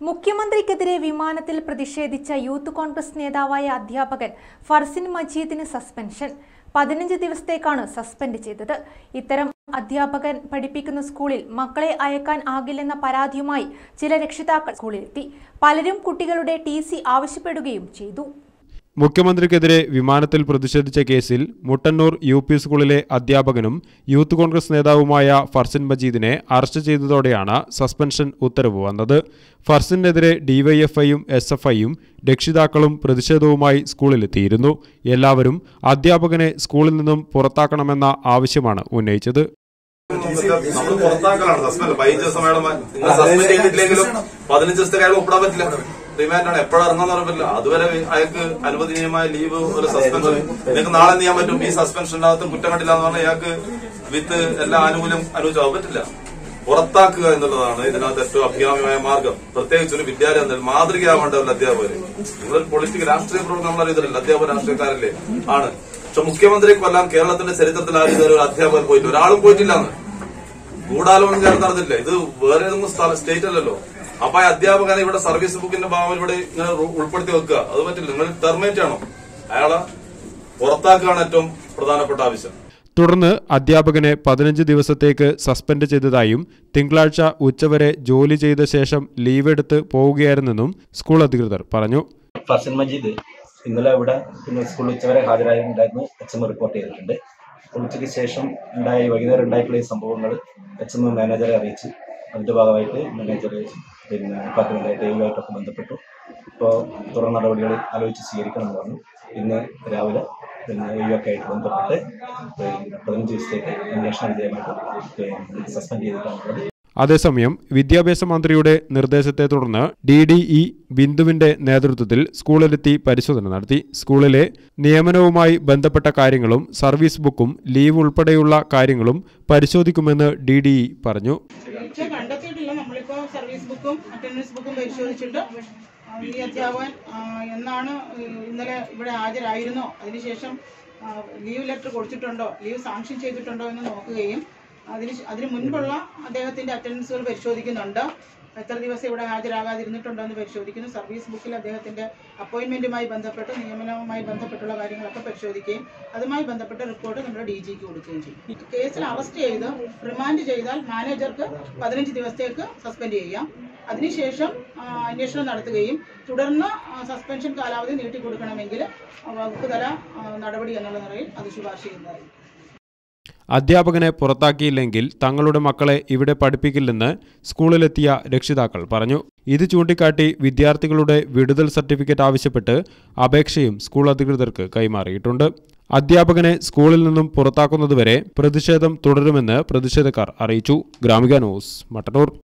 മുഖ്യമന്ത്രിക്കെതിരെ വിമാനത്തിൽ പ്രതിഷേധിച്ച യൂത്ത് കോൺഗ്രസ് നേതാവായ അധ്യാപകൻ ഫർസിൻ മജീദിന് സസ്പെൻഷൻ പതിനഞ്ച് ദിവസത്തേക്കാണ് സസ്പെൻഡ് ചെയ്തത് ഇത്തരം അധ്യാപകൻ പഠിപ്പിക്കുന്ന സ്കൂളിൽ മക്കളെ അയക്കാൻ ആകില്ലെന്ന പരാതിയുമായി ചില രക്ഷിതാക്കൾ സ്കൂളിലെത്തി പലരും കുട്ടികളുടെ ടി ആവശ്യപ്പെടുകയും ചെയ്തു മുഖ്യമന്ത്രിക്കെതിരെ വിമാനത്തിൽ പ്രതിഷേധിച്ച കേസിൽ മുട്ടന്നൂർ യു പി സ്കൂളിലെ അധ്യാപകനും യൂത്ത് കോൺഗ്രസ് നേതാവുമായ ഫർസിൻ മജീദിനെ അറസ്റ്റ് ചെയ്തതോടെയാണ് സസ്പെൻഷൻ ഉത്തരവ് വന്നത് ഫർസിനെതിരെ ഡിവൈഎഫ്ഐയും എസ് എഫ് ഐയും രക്ഷിതാക്കളും പ്രതിഷേധവുമായി സ്കൂളിലെത്തിയിരുന്നു എല്ലാവരും അധ്യാപകനെ സ്കൂളിൽ നിന്നും പുറത്താക്കണമെന്ന ആവശ്യമാണ് ഉന്നയിച്ചത് നമ്മൾ പുറത്താക്കലാണ് സസ്പെൻഡ് പതിനഞ്ച് ദിവസം വേണം നിങ്ങൾ സസ്പെൻഡ് ചെയ്തിട്ടില്ലെങ്കിലും പതിനഞ്ച് ദിവസത്തെ കാര്യം ഒപ്പിടാൻ പറ്റില്ല റിമാൻഡ് ആണ് എപ്പോഴും ഇറങ്ങാന്ന് പറയാൻ പറ്റില്ല അതുവരെ അയാൾക്ക് അനുവദനീയമായ ലീവ് ഒരു സസ്പെൻഷൻ നിങ്ങൾക്ക് നാളെ എന്ത് ചെയ്യാൻ പറ്റും ഈ സസ്പെൻഷനകത്ത് കുറ്റം കണ്ടില്ല എന്ന് പറഞ്ഞാൽ ഇയാൾക്ക് വിത്ത് എല്ലാ ആനുകൂല്യം അനുവദിച്ചാൽ പറ്റില്ല പുറത്താക്കുക എന്നുള്ളതാണ് ഇതിനകത്ത് ഏറ്റവും അഭികാമ്യമായ മാർഗം പ്രത്യേകിച്ച് ഒരു വിദ്യാലയം എന്നാൽ മാതൃകയാവേണ്ട ഒരു അധ്യാപകര് നിങ്ങളൊരു പൊളിറ്റിക്കൽ രാഷ്ട്രീയ പ്രവർത്തനം നമ്മൾ അറിയത്തില്ല അധ്യാപക രാഷ്ട്രീയക്കാരല്ലേ ആണ് പക്ഷെ മുഖ്യമന്ത്രി കൊല്ലാൻ കേരളത്തിന്റെ ചരിത്രത്തിൽ ആരും ഇതുവരെ ഒരു അധ്യാപകർ പോയില്ല ഒരാളും പോയിട്ടില്ല എന്ന് ഗൂഢാലോചന ചേർന്ന് നടന്നില്ല ഇത് വേറെ ഏതെങ്കിലും സ്ഥല- സ്റ്റേറ്റ് അല്ലല്ലോ അപ്പൊ ആ അധ്യാപകനെ ഇവിടെ സർവീസ് ബുക്കിന്റെ ഭാഗം ഇവിടെ ഇങ്ങനെ ഉ- ഉൾപ്പെടുത്തി വെക്കുക അത് പറ്റില്ല നിങ്ങൾ ടെർമിനേറ്റ് ചെയ്യണം അയാളെ പുറത്താക്കുകയാണ് ഏറ്റവും പ്രധാനപ്പെട്ട ആവശ്യം തുടർന്ന് അധ്യാപകനെ പതിനഞ്ച് ദിവസത്തേക്ക് സസ്പെൻഡ് ചെയ്തതായും തിങ്കളാഴ്ച ഉച്ചവരെ ജോലി ചെയ്ത ശേഷം ലീവ് എടുത്ത് പോവുകയായിരുന്നെന്നും സ്കൂൾ അധികൃതർ പറഞ്ഞു ഫർസൻ മജീദ് ഇന്നലെ ഇവിടെ പിന്നെ സ്കൂളിൽ ഉച്ചവരെ ഹാജരായിട്ടുണ്ടായിരുന്നു എച്ച് എം റിപ്പോർട്ട് ചെയ്തിട്ടുണ്ട് അപ്പോൾ ഉച്ചയ്ക്ക് ശേഷം ഉണ്ടായ വൈകുന്നേരം ഉണ്ടായിട്ടുള്ള ഈ സംഭവങ്ങൾ എച്ച് എം മാനേജറെ അറിയിച്ച് അതിന്റെ ഭാഗമായിട്ട് മാനേജർ പിന്നെ ഡിപ്പാർട്ട്മെന്റായിട്ട് ഇവരുമായിട്ടൊക്കെ ബന്ധപ്പെട്ടു ഇപ്പോൾ തുടർ നടപടികൾ ആലോചിച്ച് സ്വീകരിക്കണമെന്ന് പറഞ്ഞു ഇന്ന് രാവിലെ പിന്നെ ഇവയൊക്കെ ആയിട്ട് ബന്ധപ്പെട്ട് പിന്നെ പതിനഞ്ച് ദിവസത്തേക്ക് അന്വേഷണ വിധേയമായിട്ട് പിന്നെ സസ്പെൻഡ് ചെയ്തിട്ടാണുള്ളത് അതേസമയം വിദ്യാഭ്യാസ മന്ത്രിയുടെ നിർദ്ദേശത്തെ തുടർന്ന് ഡി ഡി ഇ ബിന്ദുവിന്റെ നേതൃത്വത്തിൽ സ്കൂളിലെത്തി പരിശോധന നടത്തി സ്കൂളിലെ നിയമനവുമായി ബന്ധപ്പെട്ട കാര്യങ്ങളും സർവീസ് ബുക്കും ലീവ് ഉൾപ്പെടെയുള്ള കാര്യങ്ങളും പരിശോധിക്കുമെന്ന് ഡി ഡി ഇ പറഞ്ഞു വീഴ്ച കണ്ടെത്തിയിട്ടില്ല നമ്മളിപ്പോ സർവീസ് ബുക്കും അറ്റൻഡൻസ് ബുക്കും പരിശോധിച്ചിട്ട് ആ, ഈ അധ്യാപകൻ ആ, എന്നാണ് ഇന്നലെ ഇവിടെ ഹാജരായിരുന്നോ അതിനുശേഷം ആ, ലീവ് ലെറ്റർ കൊടുത്തിട്ടുണ്ടോ ലീവ് സാങ്ഷൻ ചെയ്തിട്ടുണ്ടോ എന്ന് നോക്കുകയും അതിന് ശ- അതിന് മുൻപുള്ള അദ്ദേഹത്തിന്റെ അറ്റൻഡൻസുകൾ പരിശോധിക്കുന്നുണ്ട് എത്ര ദിവസം ഇവിടെ ഹാജരാകാതിരുന്നിട്ടുണ്ടോ എന്ന് പരിശോധിക്കുന്നു സർവീസ് ബുക്കിൽ അദ്ദേഹത്തിന്റെ അപ്പോയിന്റ്മെന്റുമായി ബന്ധപ്പെട്ട് നിയമനവുമായി ബന്ധപ്പെട്ടുള്ള കാര്യങ്ങളൊക്കെ പരിശോധിക്കുകയും അതുമായി ബന്ധപ്പെട്ട റിപ്പോർട്ട് നമ്മുടെ ഡി ജിക്ക് കൊടുക്കുകയും ചെയ്യും ഈ കേസിൽ അറസ്റ്റ് ചെയ്ത് റിമാൻഡ് ചെയ്താൽ മാനേജർക്ക് പതിനഞ്ച് ദിവസത്തേക്ക് സസ്പെൻഡ് ചെയ്യാം അതിനുശേഷം ആ, അന്വേഷണം നടത്തുകയും തുടർന്ന് ആ, സസ്പെൻഷൻ കാലാവധി നീട്ടിക്കൊടുക്കണമെങ്കിൽ ആ, വകുപ്പ് തല ആ, നടപടി എന്നുള്ള നിലയിൽ അത് ശുപാർശ ചെയ്യുന്നതായിരിക്കും അധ്യാപകനെ പുറത്താക്കിയില്ലെങ്കിൽ തങ്ങളുടെ മക്കളെ ഇവിടെ പഠിപ്പിക്കില്ലെന്ന് സ്കൂളിലെത്തിയ രക്ഷിതാക്കൾ പറഞ്ഞു ഇത് ചൂണ്ടിക്കാട്ടി വിദ്യാർത്ഥികളുടെ വിടുതൽ സർട്ടിഫിക്കറ്റ് ആവശ്യപ്പെട്ട് അപേക്ഷയും സ്കൂൾ അധികൃതർക്ക് കൈമാറിയിട്ടുണ്ട് അധ്യാപകനെ സ്കൂളിൽ നിന്നും പുറത്താക്കുന്നതുവരെ പ്രതിഷേധം തുടരുമെന്ന് പ്രതിഷേധക്കാർ അറിയിച്ചു ഗ്രാമിക ന്യൂസ് മട്ടന്നൂർ